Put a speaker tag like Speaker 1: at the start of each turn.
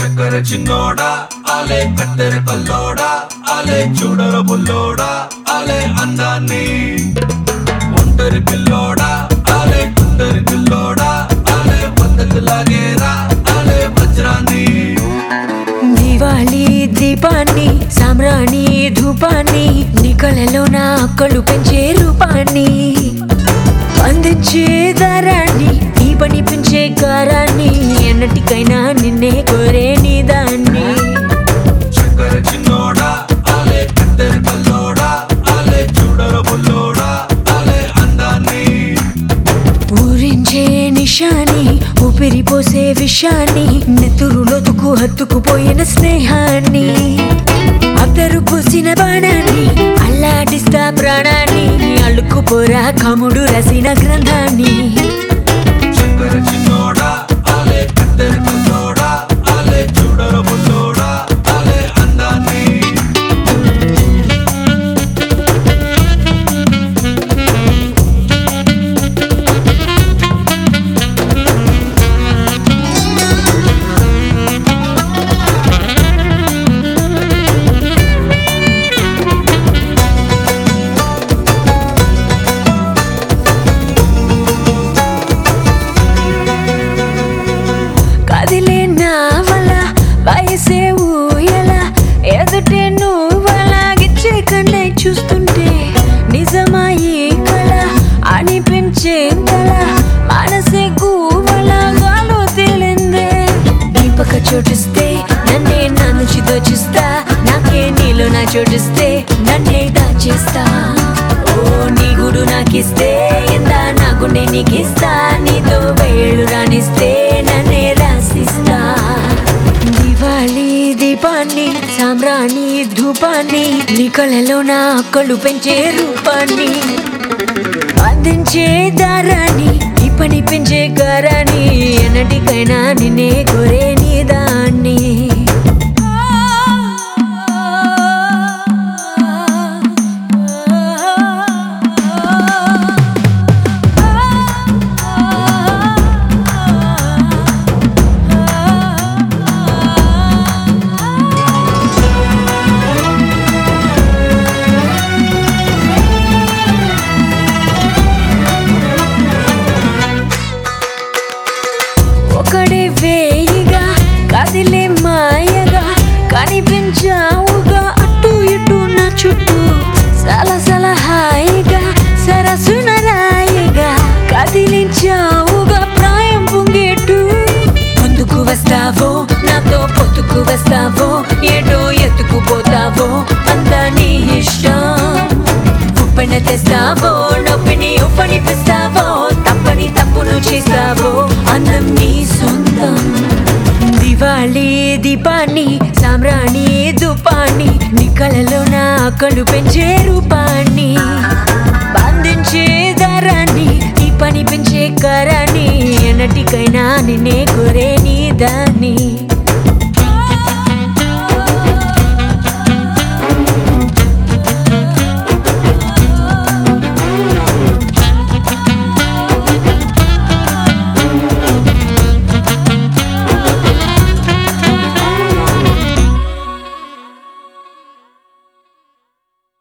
Speaker 1: చక్కర చిన్నోడా ఆలే కత్తెర కల్లోడా ఆలే చూడర బుల్లోడా ఆలే అందాన్ని ఒంటరి పిల్లోడా ఆలే కుందరి పిల్లోడా ఆలే పద్ధతి లాగేరా ఆలే వజ్రాన్ని
Speaker 2: దివాళీ దీపాన్ని సామ్రాణి ధూపాన్ని నీ కళలో నా అక్కలు పెంచే రూపాన్ని అందించే దారాన్ని నీ పని పెంచే కారాన్ని ఎన్నటికైనా నిన్నే కోరే నీ దాన్ని
Speaker 1: చక్కర చిన్నోడా ఆలే కత్తెర కల్లోడా ఆలే చూడర బుల్లోడా ఆలే అందాన్ని
Speaker 2: ఊరించే నిషాని ఊపిరి పోసే విషాన్ని నెత్తురులోతుకు హత్తుకుపోయిన స్నేహాన్ని అద్దరు పూసిన బాణాన్ని అల్లాడిస్తా ప్రాణాన్ని అల్లుకుపోరా కముడు రసిన గ్రంథాన్ని
Speaker 1: చక్కర చిన్నోడా ఆలే కత్తెర కల్లోడా ఆలే చూడర బుల్లోడా ఆలే అందాన్ని
Speaker 2: కదిలే నావల వయసే ఊయల ఎదుటే నువ్వలాగిచ్చే కన్నే చూస్తుంటే నిజమాయి కళ అనిపించే కళ మనసే గువ్వలాగాలో తేలిందే దీపక చోటిస్తే నన్నే నా నుంచి దోచిస్తా నాకే నీలో నా చోటిస్తే నన్నే దాచేస్తా ఓ నీ గుడు నాకిస్తే ఇందా నా గుండె నీకిస్తా నీతో వేళ్ళు రాణిస్తే నన్నే రాసిస్తా దివాళీ దీపాన్ని సామ్రాణి ధూపాన్ని నీ కళలో నా కళ్ళు పెంచే రూపాన్ని అందించే దారాన్ని ఈ పని పెంచే గారాన్ని ఎన్నటికైనా నిన్నే కోరే నీ దాన్ని ఒకడే వేయిగా కదిలే మాయగా కనిపించావుగా అటు ఇటు నా చుట్టూ సలస